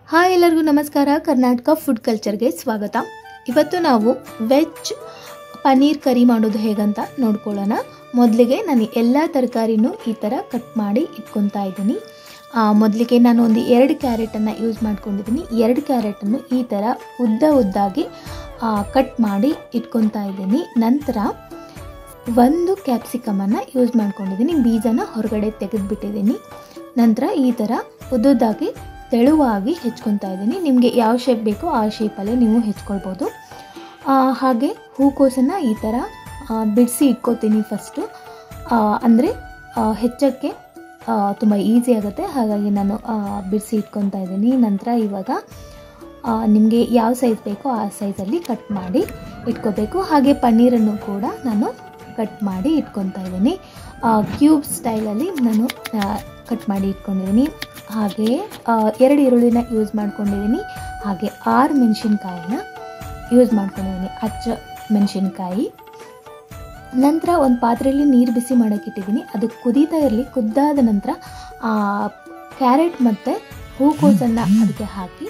hi ಎಲ್ಲರಿಗೂ ನಮಸ್ಕಾರ Karnataka food ಕಲ್ಚರ್ಗೆ ಸ್ವಾಗತ ಇವತ್ತು ನಾವು ವೆಜ್ ಪನ್ನೀರ್ ಕರಿ ಮಾಡೋದು ಹೇಗಂತ ನೋಡ್ಕೊಳ್ಳೋಣ ಮೊದಲಿಗೆ ನಾನು ಎಲ್ಲ ತರಕಾರಿನೂ ಈ ಥರ ಕಟ್ ಮಾಡಿ ಇಟ್ಕೊತಾ ಇದ್ದೀನಿ ಮೊದಲಿಗೆ ನಾನು ಒಂದು ಎರಡು ಕ್ಯಾರೆಟನ್ನು ಯೂಸ್ ಮಾಡ್ಕೊಂಡಿದ್ದೀನಿ ಎರಡು ಕ್ಯಾರೆಟನ್ನು ಈ ಥರ ಉದ್ದ ಉದ್ದಾಗಿ ಕಟ್ ಮಾಡಿ ಇಟ್ಕೊತಾ ಇದ್ದೀನಿ ನಂತರ ಒಂದು ಕ್ಯಾಪ್ಸಿಕಮನ್ನು ಯೂಸ್ ಮಾಡ್ಕೊಂಡಿದ್ದೀನಿ ಬೀಜನ ಹೊರಗಡೆ ತೆಗೆದುಬಿಟ್ಟಿದ್ದೀನಿ ನಂತರ ಈ ಥರ ಉದ್ದುದ್ದಾಗಿ ತೆಳುವಾಗಿ ಹೆಚ್ಕೊತಾ ಇದ್ದೀನಿ ನಿಮಗೆ ಯಾವ ಶೇಪ್ ಬೇಕೋ ಆ ಶೇಪಲ್ಲೇ ನೀವು ಹೆಚ್ಕೊಳ್ಬೋದು ಹಾಗೆ ಹೂಕೋಸನ್ನು ಈ ಥರ ಬಿಡಿಸಿ ಇಟ್ಕೋತೀನಿ ಫಸ್ಟು ಅಂದರೆ ಹೆಚ್ಚಕ್ಕೆ ತುಂಬ ಈಸಿ ಆಗುತ್ತೆ ಹಾಗಾಗಿ ನಾನು ಬಿಡಿಸಿ ಇಟ್ಕೊತಾ ಇದ್ದೀನಿ ನಂತರ ಇವಾಗ ನಿಮಗೆ ಯಾವ ಸೈಜ್ ಬೇಕೋ ಆ ಸೈಜಲ್ಲಿ ಕಟ್ ಮಾಡಿ ಇಟ್ಕೋಬೇಕು ಹಾಗೆ ಪನ್ನೀರನ್ನು ಕೂಡ ನಾನು ಕಟ್ ಮಾಡಿ ಇಟ್ಕೊತಾ ಇದ್ದೀನಿ ಕ್ಯೂಬ್ ಸ್ಟೈಲಲ್ಲಿ ನಾನು ಕಟ್ ಮಾಡಿ ಇಟ್ಕೊಂಡಿದ್ದೀನಿ ಹಾಗೆ ಎರಡು ಈರುಳ್ಳಿನ ಯೂಸ್ ಮಾಡ್ಕೊಂಡಿದ್ದೀನಿ ಹಾಗೆ ಆರು ಮೆಣಸಿನ್ಕಾಯಿನ ಯೂಸ್ ಮಾಡ್ಕೊಂಡಿದ್ದೀನಿ ಅಚ್ಚ ಮೆಣಸಿನ್ಕಾಯಿ ನಂತರ ಒಂದು ಪಾತ್ರೆಯಲ್ಲಿ ನೀರು ಬಿಸಿ ಮಾಡೋಕ್ಕಿಟ್ಟಿದ್ದೀನಿ ಅದು ಕುದೀತಾ ಇರಲಿ ಕುದ್ದಾದ ನಂತರ ಕ್ಯಾರೆಟ್ ಮತ್ತು ಹೂಕೋಸನ್ನು ಅದಕ್ಕೆ ಹಾಕಿ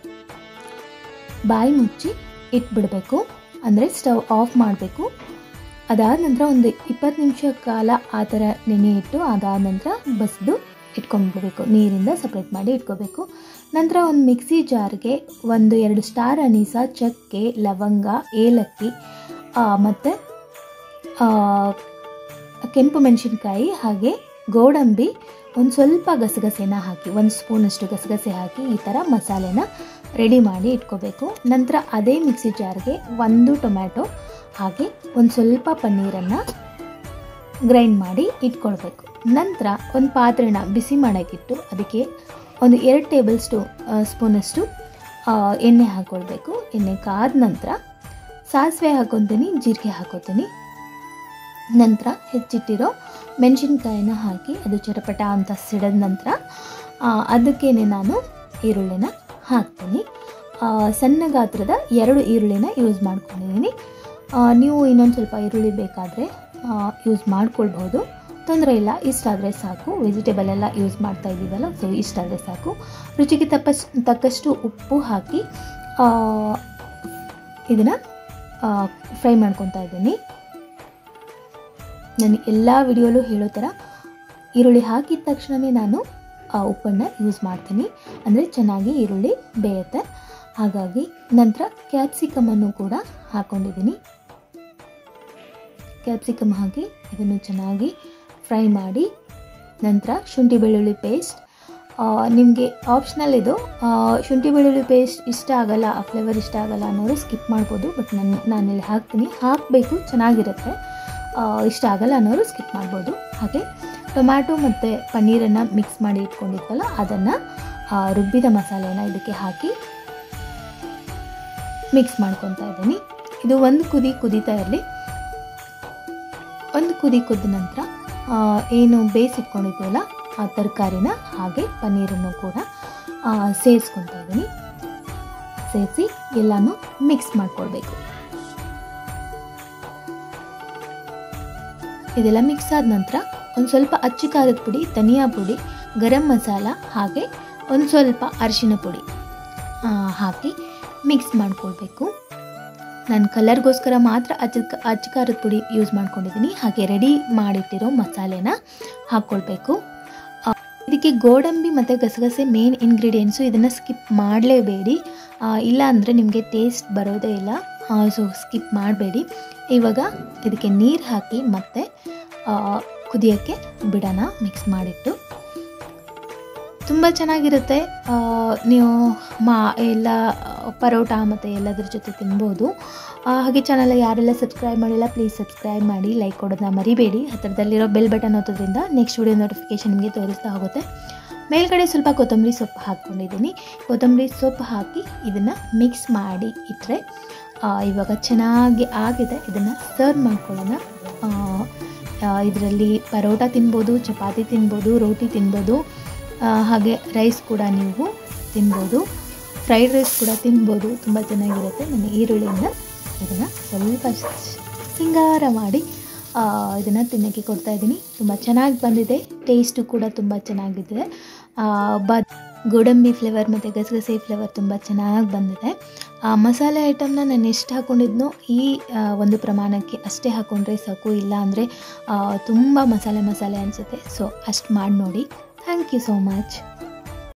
ಬಾಯಿ ಮುಚ್ಚಿ ಇಟ್ಬಿಡಬೇಕು ಅಂದರೆ ಸ್ಟವ್ ಆಫ್ ಮಾಡಬೇಕು ಅದಾದ ನಂತರ ಒಂದು ಇಪ್ಪತ್ತು ನಿಮಿಷ ಕಾಲ ಆ ಥರ ನೆನೆ ಇಟ್ಟು ಅದಾದ ನಂತರ ಬಸ್ದು ಇಟ್ಕೊಂಡ್ಬಿಡ್ಬೇಕು ನೀರಿಂದ ಸಪ್ರೇಟ್ ಮಾಡಿ ಇಟ್ಕೋಬೇಕು ನಂತರ ಒಂದು ಮಿಕ್ಸಿ ಜಾರ್ಗೆ ಒಂದು ಎರಡು ಸ್ಟಾರ್ ಅನೀಸ ಚಕ್ಕೆ ಲವಂಗ ಏಲಕ್ಕಿ ಮತ್ತು ಕೆಂಪು ಮೆಣಸಿನ್ಕಾಯಿ ಹಾಗೆ ಗೋಡಂಬಿ ಒಂದು ಸ್ವಲ್ಪ ಗಸಗಸೆನ ಹಾಕಿ ಒಂದು ಸ್ಪೂನಷ್ಟು ಗಸಗಸೆ ಹಾಕಿ ಈ ಥರ ಮಸಾಲೆನ ರೆಡಿ ಮಾಡಿ ಇಟ್ಕೋಬೇಕು ನಂತರ ಅದೇ ಮಿಕ್ಸಿ ಜಾರ್ಗೆ ಒಂದು ಟೊಮ್ಯಾಟೊ ಹಾಗೆ ಒಂದು ಸ್ವಲ್ಪ ಪನ್ನೀರನ್ನು ಗ್ರೈಂಡ್ ಮಾಡಿ ಇಟ್ಕೊಳ್ಬೇಕು ನಂತರ ಒಂದು ಪಾತ್ರೆನ ಬಿಸಿ ಮಾಡೋಕ್ಕಿಟ್ಟು ಅದಕ್ಕೆ ಒಂದು ಎರಡು ಟೇಬಲ್ ಸ್ಟೂ ಸ್ಪೂನಷ್ಟು ಎಣ್ಣೆ ಹಾಕ್ಕೊಳ್ಬೇಕು ಎಣ್ಣೆ ಕಾದ ನಂತರ ಸಾಸಿವೆ ಹಾಕೊತೀನಿ ಜೀರಿಗೆ ಹಾಕೋತೀನಿ ನಂತರ ಹೆಚ್ಚಿಟ್ಟಿರೋ ಮೆಣಸಿನ್ಕಾಯಿನ ಹಾಕಿ ಅದು ಚಟಪಟ ಅಂತ ಸಿಡಿದ ನಂತರ ಅದಕ್ಕೇನೆ ನಾನು ಈರುಳ್ಳಿನ ಹಾಕ್ತೀನಿ ಸಣ್ಣ ಗಾತ್ರದ ಎರಡು ಈರುಳ್ಳಿನ ಯೂಸ್ ಮಾಡ್ಕೊಂಡಿದ್ದೀನಿ ನೀವು ಇನ್ನೊಂದು ಸ್ವಲ್ಪ ಈರುಳ್ಳಿ ಬೇಕಾದರೆ ಯೂಸ್ ಮಾಡ್ಕೊಳ್ಬೋದು ತೊಂದರೆ ಇಲ್ಲ ಇಷ್ಟಾದರೆ ಸಾಕು ವೆಜಿಟೇಬಲ್ ಎಲ್ಲ ಯೂಸ್ ಮಾಡ್ತಾ ಇದ್ದೀವಲ್ಲ ಸೊ ಇಷ್ಟಾದರೆ ಸಾಕು ರುಚಿಗೆ ತಪ್ಪಸ್ ತಕ್ಕಷ್ಟು ಉಪ್ಪು ಹಾಕಿ ಇದನ್ನು ಫ್ರೈ ಮಾಡ್ಕೊತಾ ಇದ್ದೀನಿ ನಾನು ಎಲ್ಲ ವಿಡಿಯೋಲು ಹೇಳೋ ಥರ ಈರುಳ್ಳಿ ಹಾಕಿದ ತಕ್ಷಣವೇ ನಾನು ಆ ಉಪ್ಪನ್ನು ಯೂಸ್ ಮಾಡ್ತೀನಿ ಅಂದರೆ ಚೆನ್ನಾಗಿ ಈರುಳ್ಳಿ ಬೇಯುತ್ತೆ ಹಾಗಾಗಿ ನಂತರ ಕ್ಯಾಪ್ಸಿಕಮನ್ನು ಕೂಡ ಹಾಕ್ಕೊಂಡಿದ್ದೀನಿ ಕ್ಯಾಪ್ಸಿಕಮ್ ಹಾಕಿ ಇದನ್ನು ಚೆನ್ನಾಗಿ ಫ್ರೈ ಮಾಡಿ ನಂತರ ಶುಂಠಿ ಬೆಳ್ಳುಳ್ಳಿ ಪೇಸ್ಟ್ ನಿಮಗೆ ಆಪ್ಷನಲ್ ಇದು ಶುಂಠಿ ಬೆಳ್ಳುಳ್ಳಿ ಪೇಸ್ಟ್ ಇಷ್ಟ ಆಗಲ್ಲ ಆ ಫ್ಲೇವರ್ ಇಷ್ಟ ಆಗಲ್ಲ ಅನ್ನೋರು ಸ್ಕಿಪ್ ಮಾಡ್ಬೋದು ಬಟ್ ನಾನು ನಾನಿಲ್ಲಿ ಹಾಕ್ತೀನಿ ಹಾಕಬೇಕು ಚೆನ್ನಾಗಿರುತ್ತೆ ಇಷ್ಟ ಆಗಲ್ಲ ಅನ್ನೋರು ಸ್ಕಿಪ್ ಮಾಡ್ಬೋದು ಹಾಗೆ ಟೊಮ್ಯಾಟೊ ಮತ್ತು ಪನ್ನೀರನ್ನು ಮಿಕ್ಸ್ ಮಾಡಿ ಇಟ್ಕೊಂಡಿದ್ವಲ್ಲ ಅದನ್ನು ರುಬ್ಬಿದ ಮಸಾಲೆನ ಇದಕ್ಕೆ ಹಾಕಿ ಮಿಕ್ಸ್ ಮಾಡ್ಕೊತಾ ಇದ್ದೀನಿ ಇದು ಒಂದು ಕುದಿ ಕುದೀತಾ ಇರಲಿ ಒಂದು ಕುದಿ ಕುದ್ದ ನಂತರ ಏನು ಬೇಯಿಸಿಟ್ಕೊಂಡಿದ್ವಲ್ಲ ಆ ತರಕಾರಿನ ಹಾಗೆ ಪನ್ನೀರನ್ನು ಕೂಡ ಸೇರಿಸ್ಕೊತಾ ಇದ್ದೀನಿ ಸೇರಿಸಿ ಎಲ್ಲನೂ ಮಿಕ್ಸ್ ಮಾಡ್ಕೊಳ್ಬೇಕು ಇದೆಲ್ಲ ಮಿಕ್ಸ್ ಆದ ನಂತರ ಒಂದು ಸ್ವಲ್ಪ ಅಚ್ಚು ಖಾರದ ಪುಡಿ ಧನಿಯಾ ಪುಡಿ ಗರಂ ಮಸಾಲ ಹಾಗೆ ಒಂದು ಸ್ವಲ್ಪ ಅರಿಶಿನ ಪುಡಿ ಹಾಕಿ ಮಿಕ್ಸ್ ಮಾಡ್ಕೊಳ್ಬೇಕು ನಾನು ಕಲರ್ಗೋಸ್ಕರ ಮಾತ್ರ ಅಚ್ಚ ಅಚ್ಚ ಖಾರದ ಪುಡಿ ಯೂಸ್ ಮಾಡ್ಕೊಂಡಿದ್ದೀನಿ ಹಾಗೆ ರೆಡಿ ಮಾಡಿಟ್ಟಿರೋ ಮಸಾಲೆನ ಹಾಕ್ಕೊಳ್ಬೇಕು ಇದಕ್ಕೆ ಗೋಡಂಬಿ ಮತ್ತು ಗಸಗಸೆ ಮೇನ್ ಇಂಗ್ರೀಡಿಯೆಂಟ್ಸು ಇದನ್ನು ಸ್ಕಿಪ್ ಮಾಡಲೇಬೇಡಿ ಇಲ್ಲ ಅಂದರೆ ನಿಮಗೆ ಟೇಸ್ಟ್ ಬರೋದೇ ಇಲ್ಲ ಸೊ ಸ್ಕಿಪ್ ಮಾಡಬೇಡಿ ಇವಾಗ ಇದಕ್ಕೆ ನೀರು ಹಾಕಿ ಮತ್ತೆ ಕುದಿಯೋಕ್ಕೆ ಬಿಡೋಣ ಮಿಕ್ಸ್ ಮಾಡಿಟ್ಟು ತುಂಬ ಚೆನ್ನಾಗಿರುತ್ತೆ ನೀವು ಮಾ ಎಲ್ಲ ಪರೋಟ ಮತ್ತು ಎಲ್ಲದ್ರ ಜೊತೆ ತಿನ್ಬೋದು ಹಾಗೆ ಚಾನಲ್ ಯಾರೆಲ್ಲ ಸಬ್ಸ್ಕ್ರೈಬ್ ಮಾಡಿಲ್ಲ ಪ್ಲೀಸ್ ಸಬ್ಸ್ಕ್ರೈಬ್ ಮಾಡಿ ಲೈಕ್ ಕೊಡೋದನ್ನ ಮರಿಬೇಡಿ ಹತ್ತಿರದಲ್ಲಿರೋ ಬೆಲ್ ಬಟನ್ ಒತ್ತೋದ್ರಿಂದ ನೆಕ್ಸ್ಟ್ ವಿಡಿಯೋ ನೋಟಿಫಿಕೇಷನ್ ನಿಮಗೆ ತೋರಿಸ್ತಾ ಹೋಗುತ್ತೆ ಮೇಲ್ಗಡೆ ಸ್ವಲ್ಪ ಕೊತ್ತಂಬರಿ ಸೊಪ್ಪು ಹಾಕ್ಕೊಂಡಿದ್ದೀನಿ ಕೊತ್ತಂಬರಿ ಸೊಪ್ಪು ಹಾಕಿ ಇದನ್ನು ಮಿಕ್ಸ್ ಮಾಡಿ ಇಟ್ಟರೆ ಇವಾಗ ಚೆನ್ನಾಗಿ ಆಗಿದೆ ಇದನ್ನು ಸರ್ವ್ ಮಾಡ್ಕೊಳ್ಳೋಣ ಇದರಲ್ಲಿ ಪರೋಟ ತಿನ್ಬೋದು ಚಪಾತಿ ತಿನ್ಬೋದು ರೋಟಿ ತಿನ್ಬೋದು ಹಾಗೆ ರೈಸ್ ಕೂಡ ನೀವು ತಿನ್ಬೋದು ಫ್ರೈಡ್ ರೈಸ್ ಕೂಡ ತಿನ್ಬೋದು ತುಂಬ ಚೆನ್ನಾಗಿರುತ್ತೆ ನಾನು ಈರುಳ್ಳಿಯಿಂದ ಇದನ್ನು ಸ್ವಲ್ಪ ಸಿಂಗಾರ ಮಾಡಿ ಇದನ್ನು ತಿನ್ನೋಕ್ಕೆ ಕೊಡ್ತಾಯಿದ್ದೀನಿ ತುಂಬ ಚೆನ್ನಾಗಿ ಬಂದಿದೆ ಟೇಸ್ಟು ಕೂಡ ತುಂಬ ಚೆನ್ನಾಗಿದೆ ಬ ಗೋಡಂಬಿ ಫ್ಲೇವರ್ ಮತ್ತು ಗಸಗಸೆ ಫ್ಲೇವರ್ ತುಂಬ ಚೆನ್ನಾಗಿ ಬಂದಿದೆ ಆ ಮಸಾಲೆ ಐಟಮ್ನ ನಾನು ಎಷ್ಟು ಹಾಕ್ಕೊಂಡಿದ್ನೋ ಈ ಆ, ಒಂದು ಪ್ರಮಾಣಕ್ಕೆ ಅಷ್ಟೇ ಹಾಕ್ಕೊಂಡ್ರೆ ಸಾಕು ಇಲ್ಲ ಅಂದರೆ ತುಂಬ ಮಸಾಲೆ ಮಸಾಲೆ ಅನಿಸುತ್ತೆ ಸೊ ಅಷ್ಟು ಮಾಡಿ ನೋಡಿ ಥ್ಯಾಂಕ್ ಯು ಸೋ ಮಚ್